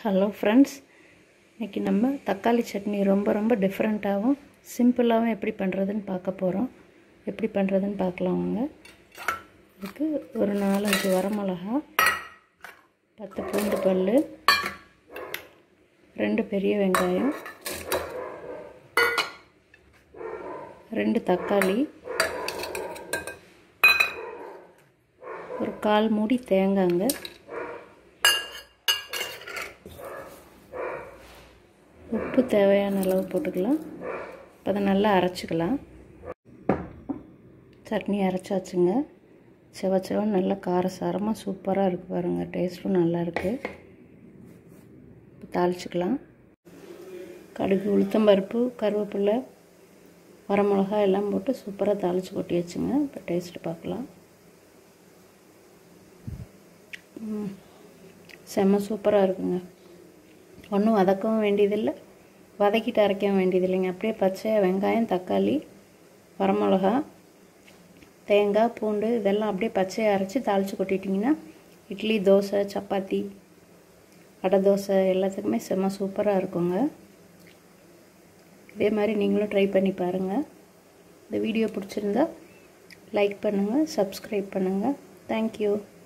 hello friends இன்றைக்கி நம்ம தக்காளி சட்னி ரொம்ப ரொம்ப டிஃப்ரெண்ட்டாகவும் சிம்பிளாகவும் எப்படி பண்ணுறதுன்னு பார்க்க போகிறோம் எப்படி பண்ணுறதுன்னு பார்க்கலாம் வாங்க இதுக்கு ஒரு நாலஞ்சு வரமிளகா பத்து பூண்டு பல் ரெண்டு பெரிய வெங்காயம் ரெண்டு தக்காளி ஒரு கால் மூடி தேங்காங்க உப்பு தேவையான அளவு போட்டுக்கலாம் அதை நல்லா அரைச்சிக்கலாம் சட்னி அரைச்சாச்சுங்க செவ செவன் நல்லா காரசாரமாக சூப்பராக இருக்குது பாருங்கள் டேஸ்ட்டும் நல்லா இருக்குது இப்போ தாளிச்சிக்கலாம் கடுகு உளுத்தம்பருப்பு கருவேப்பிலை வரமிளகா எல்லாம் போட்டு சூப்பராக தாளித்து கொட்டி வச்சுங்க இப்போ டேஸ்ட்டு பார்க்கலாம் செம்ம சூப்பராக இருக்குங்க ஒன்றும் வதக்கவும் வேண்டியதில்லை வதக்கிட்டு அரைக்கவும் வேண்டியதில்லைங்க அப்படியே பச்சை வெங்காயம் தக்காளி வரமிளகா தேங்காய் பூண்டு இதெல்லாம் அப்படியே பச்சையை அரைச்சி தாளித்து கொட்டிட்டிங்கன்னா இட்லி தோசை சப்பாத்தி அடை தோசை எல்லாத்துக்குமே செம்ம சூப்பராக இருக்குங்க இதே மாதிரி நீங்களும் ட்ரை பண்ணி பாருங்கள் இந்த வீடியோ பிடிச்சிருந்தா லைக் பண்ணுங்கள் சப்ஸ்கிரைப் பண்ணுங்கள் தேங்க்யூ